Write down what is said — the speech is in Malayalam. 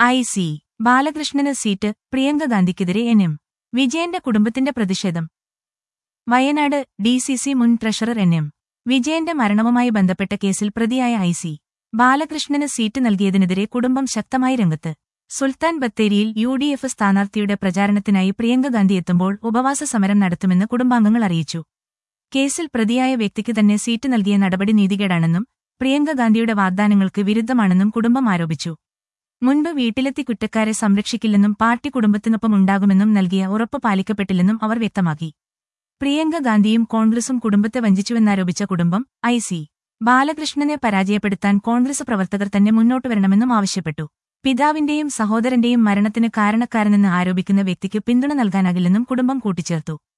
ഐ സി ബാലകൃഷ്ണന് സീറ്റ് പ്രിയങ്ക ഗാന്ധിക്കെതിരെ എൻ എം വിജയന്റെ കുടുംബത്തിന്റെ പ്രതിഷേധം വയനാട് ഡി സി സി മുൻ ട്രഷറർ എൻ എം വിജയന്റെ മരണവുമായി ബന്ധപ്പെട്ട കേസിൽ പ്രതിയായ ഐ സി ബാലകൃഷ്ണന് സീറ്റ് നൽകിയതിനെതിരെ കുടുംബം ശക്തമായി രംഗത്ത് സുൽത്താൻ ബത്തേരിയിൽ യു ഡി എഫ് സ്ഥാനാർത്ഥിയുടെ പ്രചാരണത്തിനായി പ്രിയങ്ക ഗാന്ധി എത്തുമ്പോൾ ഉപവാസ സമരം നടത്തുമെന്ന് കുടുംബാംഗങ്ങൾ അറിയിച്ചു കേസിൽ പ്രതിയായ വ്യക്തിക്ക് തന്നെ സീറ്റ് നൽകിയ നടപടി നീതികേടാണെന്നും പ്രിയങ്ക ഗാന്ധിയുടെ വാഗ്ദാനങ്ങൾക്ക് വിരുദ്ധമാണെന്നും കുടുംബം ആരോപിച്ചു മുൻപ് വീട്ടിലെത്തി കുറ്റക്കാരെ സംരക്ഷിക്കില്ലെന്നും പാർട്ടി കുടുംബത്തിനൊപ്പം ഉണ്ടാകുമെന്നും നൽകിയ ഉറപ്പ് പാലിക്കപ്പെട്ടില്ലെന്നും അവർ വ്യക്തമാക്കി പ്രിയങ്ക ഗാന്ധിയും കോൺഗ്രസും കുടുംബത്തെ വഞ്ചിച്ചുവെന്നാരോപിച്ച കുടുംബം ഐ സി ബാലകൃഷ്ണനെ പരാജയപ്പെടുത്താൻ കോൺഗ്രസ് പ്രവർത്തകർ തന്നെ മുന്നോട്ട് വരണമെന്നും ആവശ്യപ്പെട്ടു പിതാവിന്റെയും സഹോദരന്റെയും മരണത്തിന് കാരണക്കാരനെന്ന് ആരോപിക്കുന്ന വ്യക്തിക്ക് പിന്തുണ നൽകാനാകില്ലെന്നും കുടുംബം കൂട്ടിച്ചേർത്തു